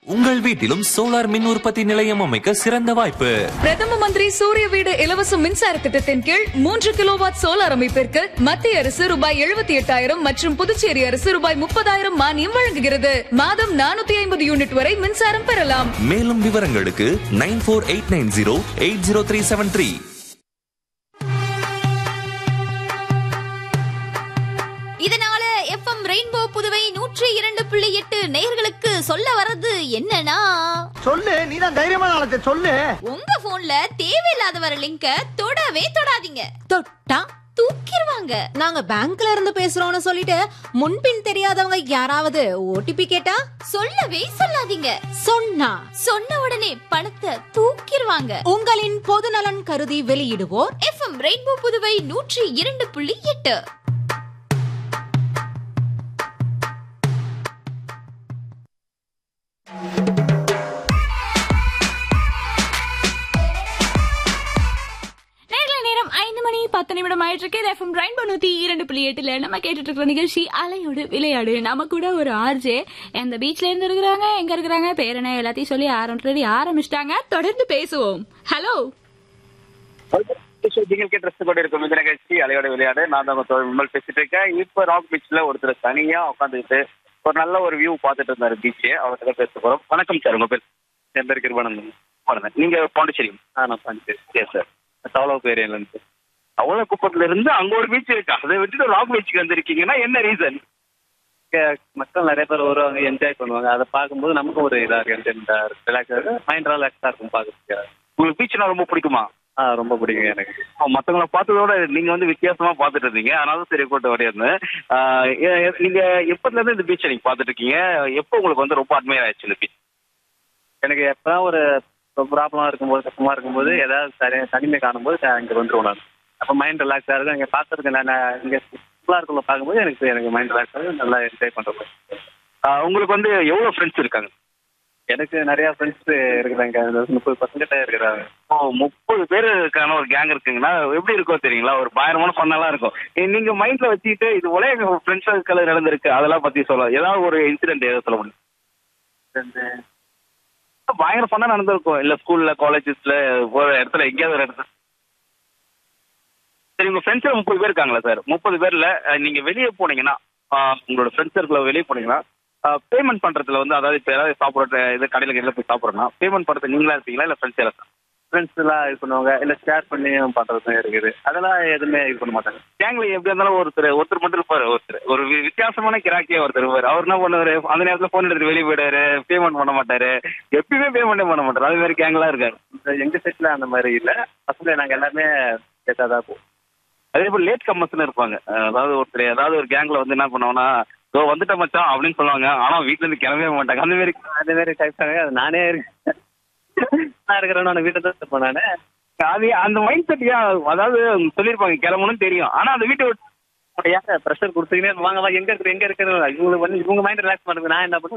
உங்கள் வீட்டிலும் சோலார் மின் உற்பத்தி நிலையம் அமைக்க சிறந்த வாய்ப்பு பிரதம மந்திரி சூரிய வீடு இலவச மின்சார திட்டத்தின் கீழ் மூன்று கிலோவாட் சோலார் அமைப்பிற்கு மத்திய அரசு ரூபாய் எழுபத்தி எட்டாயிரம் மற்றும் புதுச்சேரி அரசு ரூபாய் முப்பதாயிரம் மானியம் வழங்குகிறது மாதம் நானூத்தி ஐம்பது யூனிட் வரை மின்சாரம் பெறலாம் மேலும் விவரங்களுக்கு nine four eight nine zero eight zero three seven three இதனால எஃப்எம் ரெயின்போ புதுவை நூற்றி இரண்டு புள்ளி எட்டு நேயர்களுக்கு சொல்ல வர்றது என்னன்னா சொல்லு நீ தான் தைரியமான ஆளத்தை சொல்லு உங்க போன்ல தேவையில்லாத வர லிங்க தொடவே தொடாதீங்க தொட்டா தூக்கிடுவாங்க நாங்க பேங்க்ல இருந்து பேசுறோம்னு சொல்லிட்டு முன்பின் தெரியாதவங்க யாராவது ஓடிபி கேட்டா சொல்லவே சொல்லாதீங்க சொன்னா சொன்ன உடனே பணத்தை தூக்கிடுவாங்க உங்களின் பொதுநலன் கருதி வெளியிடுவோர் எஃப்எம் ரெயின்போ புதுவை நூற்றி இரண்டு புள்ளி எட்டு நேர்ல நேரம் ஐந்து மணி பத்து நிமிடம் ஆயிட்டு இருக்கு எஃப்எம் ரெயின்போ நூத்தி இரண்டு புள்ளி எட்டுல நம்ம கேட்டுட்டு இருக்கிற நிகழ்ச்சி அலையோடு விளையாடு நம்ம கூட ஒரு ஆர்ஜே எந்த பீச்ல இருந்து இருக்கிறாங்க எங்க இருக்கிறாங்க பேர் என்ன எல்லாத்தையும் சொல்லி ஆரம்பிச்சு ஆரம்பிச்சிட்டாங்க தொடர்ந்து பேசுவோம் ஹலோ நீங்கள் கேட்டு ரசித்து கொண்டு இருக்கும் இந்த நிகழ்ச்சி அலையோட விளையாடு நான் தான் உங்க தோழர் விமல் பேசிட்டு இருக்கேன் இப்ப ராக் பீச்ல ஒருத்தர் தனியா உட்காந்துக்கிட்டு ஒரு நல்ல ஒரு வியூ பார்த்துட்டு இருந்தாரு பீச் அவர்கிட்ட பேச போறோம் வணக்கம் சார் உங்க பேர் என் பேர் கிருபானந்தன் வணக்கம் நீங்க பாண்டிச்சேரி ஆ நான் பாண்டிச்சேரி எஸ் சார் தவளவு பேர் இருந்து தவளை குப்பத்துல இருந்து அங்க ஒரு பீச் இருக்கு அதை விட்டுட்டு ராக் பீச்சுக்கு வந்திருக்கீங்கன்னா என்ன ரீசன் மக்கள் நிறைய பேர் வருவாங்க என்ஜாய் பண்ணுவாங்க அதை பார்க்கும்போது நமக்கு ஒரு இதா இருக்கு ரிலாக்ஸ் மைண்ட் ரிலாக்ஸா இருக்கும் பார்க்கறதுக்கு உங்களுக்கு பீச்னா ரொம்ப பிடிக்குமா ஆ ரொம்ப பிடிக்கும் எனக்கு மற்றவங்கள பார்த்ததோட நீங்க வந்து வித்தியாசமா பார்த்துட்டு இருந்தீங்க அதனால சரி கூட்ட ஓடியிருந்தேன் ஆ, எ- எ- நீங்க எப்பத்துல இருந்து இந்த பீச்சை நீங்க பார்த்துட்டு இருக்கீங்க எப்போ உங்களுக்கு வந்து ரொம்ப அட்மையர் ஆயிடுச்சு இந்த பீச் எனக்கு எப்போ ஒரு ப்ராப்ளமாக இருக்கும்போது கஷ்டமாக இருக்கும்போது ஏதாவது தனி தனிமை காணும்போது நான் இங்கே வந்துருவோம் நான் அப்போ மைண்ட் ரிலாக்ஸாக இருக்கும் இங்கே பார்க்கறதுக்கு நான் இங்கே ஃபுல்லாக இருக்குள்ள பார்க்கும்போது எனக்கு எனக்கு மைண்ட் ரிலாக்ஸ் ஆகும் நல்லா என்ஜாய் பண்ணுற உங்களுக்கு வந்து எவ்வளோ ஃப்ரெண்ட்ஸ் இருக்காங்க எனக்கு நிறைய ஃப்ரெண்ட்ஸ் இருக்கிறாங்க முப்பது பர்சன்ட் இருக்கிறாங்க ஓ முப்பது பேர் இருக்கான ஒரு கேங் இருக்குங்கன்னா எப்படி இருக்கோ தெரியுங்களா ஒரு பயங்கரமான ஃபன்னெல்லாம் இருக்கும் ஏ, நீங்க மைண்ட்ல வச்சுக்கிட்டு இது உலக ஃப்ரெண்ட்ஸ் சர்க்கிள் நடந்திருக்கு அதெல்லாம் பத்தி சொல்லலாம் ஏதாவது ஒரு இன்சிடென்ட் ஏதாவது சொல்ல முடியும் பயங்கர ஃபன்னா நடந்திருக்கும் இல்ல ஸ்கூல்ல காலேஜஸ்ல ஒரு இடத்துல எங்கேயாவது ஒரு இடத்துல சரி உங்க ஃப்ரெண்ட்ஸ் முப்பது பேர் இருக்காங்களா சார் முப்பது பேர்ல அஹ், நீங்க வெளியே போனீங்கன்னா ஆஹ், உங்களோட ஃப்ரெண்ட்ஸ் சர்க்கிள் வெளியே போனீங்கன்னா பேமெண்ட் பண்றதுல வந்து அதாவது இப்போ ஏதாவது சாப்பிட்ற இது கடையில் கடையில் போய் சாப்பிட்றோம்னா பேமெண்ட் பண்றது நீங்களா இருப்பீங்களா இல்ல ஃப்ரெண்ட்ஸ் எல்லாம் ஃப்ரெண்ட்ஸ் எல்லாம் இது பண்ணுவாங்க இல்ல ஷேர் பண்ணி பண்றது இருக்குது அதெல்லாம் எதுவுமே இது பண்ண மாட்டாங்க கேங்ல எப்படி இருந்தாலும் ஒருத்தர் ஒருத்தர் மட்டும் இருப்பாரு ஒருத்தர் ஒரு வி- வித்தியாசமான கிராக்கியா ஒருத்தர் இருப்பாரு அவர் என்ன பண்ணுவாரு அந்த நேரத்துல போன் எடுத்து வெளியே போயிடுவாரு பேமெண்ட் பண்ண மாட்டாரு எப்பயுமே பேமெண்ட்டே பண்ண மாட்டாரு அது மாதிரி கேங்லாம் இருக்காரு எங்க செட்ல அந்த மாதிரி இல்ல பசங்க நாங்க எல்லாமே கேட்டாதான் போவோம் அதே போல லேட் கம்மர்ஸ்னு இருப்பாங்க அஹ் அதாவது ஒருத்தர் ஏதாவது ஒரு கேங்ல வந்து என்ன பண்ணுவாங்கன்னா இதோ வந்துட்ட மச்சான் அப்படின்னு சொல்லுவாங்க ஆனா வீட்ல இருந்து கிளம்பவே மாட்டாங்க அந்த மாதிரி அந்த மாதிரி டைப் அது நானே இருக்கேன் நான் இருக்கிறேன் நான் வீட்டை தான் இருப்பேன் நானு அது அந்த மைண்ட் செட் ஏன் அதாவது சொல்லியிருப்பாங்க கிளம்பணும்னு தெரியும் ஆனா அந்த வீட்டை விட்டு ஏன் ப்ரெஷர் கொடுத்துக்கினே வாங்க வா எங்க இருக்கு எங்க இருக்கு இவங்களுக்கு வந்து இவங்க மைண்ட் ரிலாக்ஸ் பண்ணுறது நான் என்ன பண்ணுவேன்